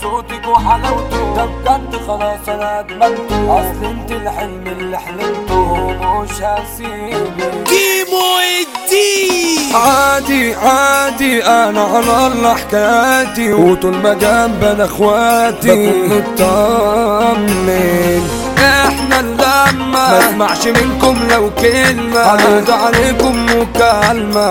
صوتك وحلاوته ده بجد خلاص انا ادمنته اصل انت الحلم اللي حلمته مش هسيبك كيمو الدين عادي عادي انا على الله حكاياتي وطول ما جنبنا اخواتي بكون مطمن احنا اللمة ما اسمعش منكم لو كلمة هنرد عليكم مكالمة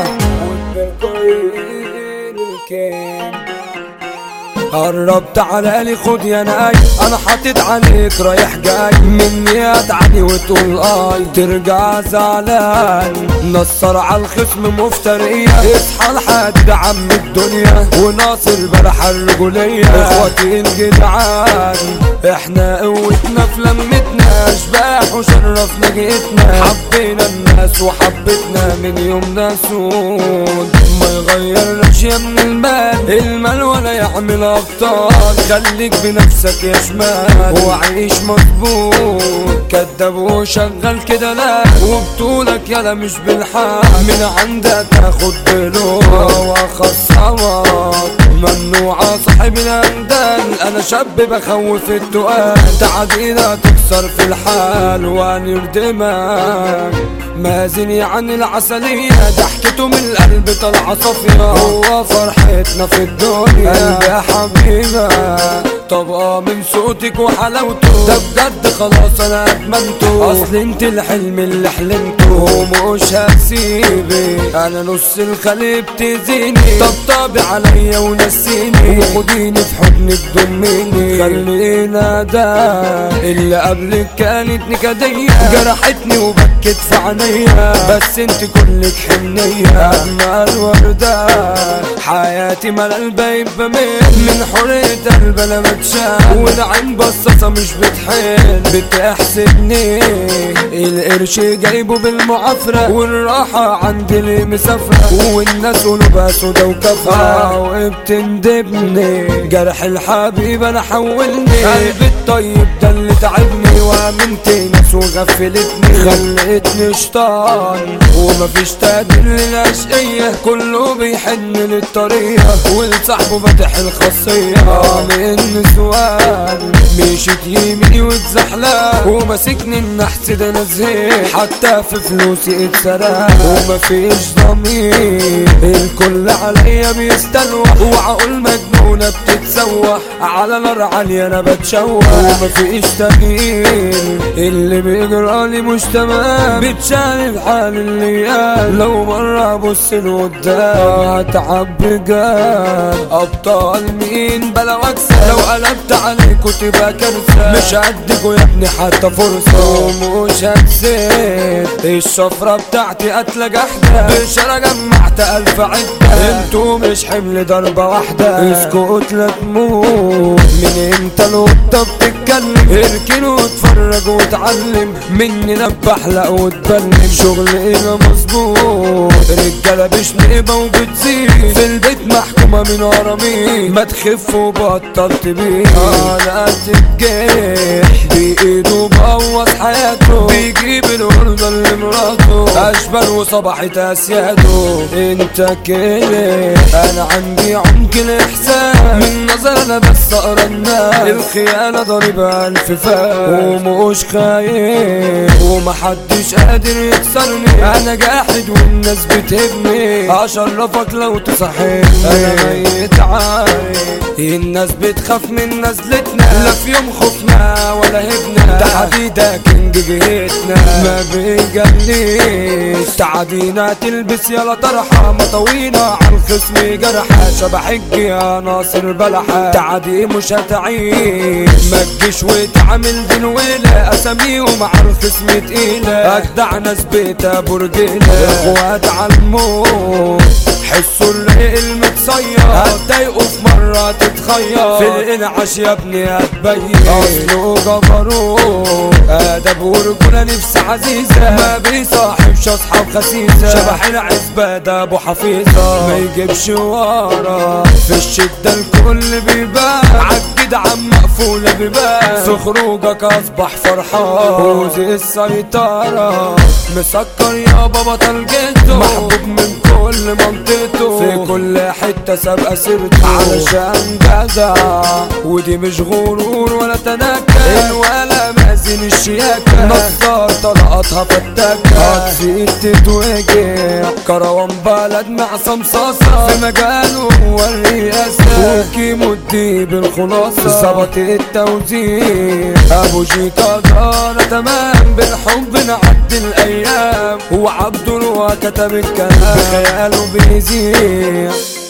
قرب تعالى لي خد يا ناي انا حاطط عليك رايح جاي مني ادعي وتقول اي ترجع زعلان نصر على الخصم مفترية اصحى لحد عم الدنيا وناصر برح الرجولية اخواتي الجدعان احنا قوتنا في لمتنا اشباح وشرفنا جيتنا حبينا الناس وحبتنا من يومنا سود ما يغيرناش يا من المال المال ولا يعمل ابطال خليك بنفسك يا شمال وعيش مظبوط كداب وشغال كده لا وبطولك يلا مش بالحال من عندك اخد بلوع واخصمك ممنوعة صاحب الاندال انا شاب بخوف التقال تعدينا تكسر في الحال ونردمك مازن يعني العسلية ضحكته من القلب طلع صافية هو فرحتنا في الدنيا قلبي يا حبيبة طبقة من صوتك وحلاوته ده بجد خلاص انا ادمنته اصل انت الحلم اللي حلمته ومش هسيبك انا نص الخليب تزيني طبطبي عليا ونسيني وخديني في حضنك ضميني خلينا ده اللي قبلك كانت نكدية جرحتني وبكت في عينيا بس انت كلك حنية اجمل وردة حياتي مال البيب بميل من حرية قلب انا بتشال والعين بصاصة مش بتحل بتحسدني القرش جايبه بالمعافرة والراحة عندي اللي مسافرة والناس قلوبها سودا وكفرة وبتندبني جرح الحبيب انا حولني قلبي الطيب ده اللي تعبني وامنت ناس وغفلتني خلتني شطان ومفيش تقدير للاشقية كله بيحن للطريقة ولصاحبه فاتح الخاصية من نسوان مشيت يميني واتزحلق وماسكني النحس ده انا زهقت حتى في فلوسي اتسرق ومفيش ضمير الكل عليا بيستلوح وعقول مجنونة بتتسوح على نار عالية انا بتشوح ومفيش تغيير اللي بيجرالي مش تمام بتشال الحال اللي قال لو مرة ابص لقدام هتعب بجد ابطال مين بلا واكسب لو قلبت عليكوا تبقى كارثة مش هديكوا يا ابني حتى فرصة ومش هكسب الشفرة بتاعتي قتلة جحدة مش انا جمعت الف عدة انتوا مش حمل ضربة واحدة اسكت لا تموت من امتى القطة بتتكلم اركن واتفرج واتعلم مني انا بحلق واتبلم شغلي انا مظبوط رجالة بشنقبة وبتزيد في البيت محكومة من ورا مين ما تخف وبطل تبيع انا تتجيح بايده بقوص حياته بيجيب الوردة لمراته اشبال وصبحت اسياده انت كده انا عندي عمق الاحساس من نظر انا بس اقرا الناس الخيانة ضاربة الف فاس ومش خايف ومحدش قادر يكسرني انا جاحد والناس بتهبني اشرفك لو تصحيني انا ميت عارف الناس بتخاف من نزلتنا لا في يوم خفنا ولا هبنا ده حديدة كينج جهتنا ما بيجليش تعدينا تلبس يلا طرحة مطوينا على الخصم جرحة شبح يا ناصر بلحة تعدي مش هتعيش ما تجيش وتعمل دنويلة اساميهم على الخصم تقيلة اجدع ناس بيتا برجيلة اخوات عالموت حسوا الريق المتصير هتضايقوا في مرة تتخير في الانعاش يا ابني هتبين اصله جبروت ادب ورجولة نفس عزيزة ما بيصاحبش اصحاب خسيسة شبح العزبة ده ابو حفيظة ما يجيبش ورا في الشدة الكل بيبان عالجدعان مقفولة بيبان في خروجك اصبح فرحان وزي السيطرة مسكر يابا بطل جده محبوب من كل منطقة طريقته في كل حتة سابقة سيرته علشان جدع ودي مش غرور ولا تنكر ولا مازن الشياكة نصار طلقاتها فتاكة هتزيد تتوجع كروان بلد معصم صاصة في مجاله هو الرئاسة وكيمو الديب الخلاصة ظبط التوزيع ابو جيتا دار تمام بالحب نعدي الايام هو عبد الله كتب الكلام بخياله بيزيع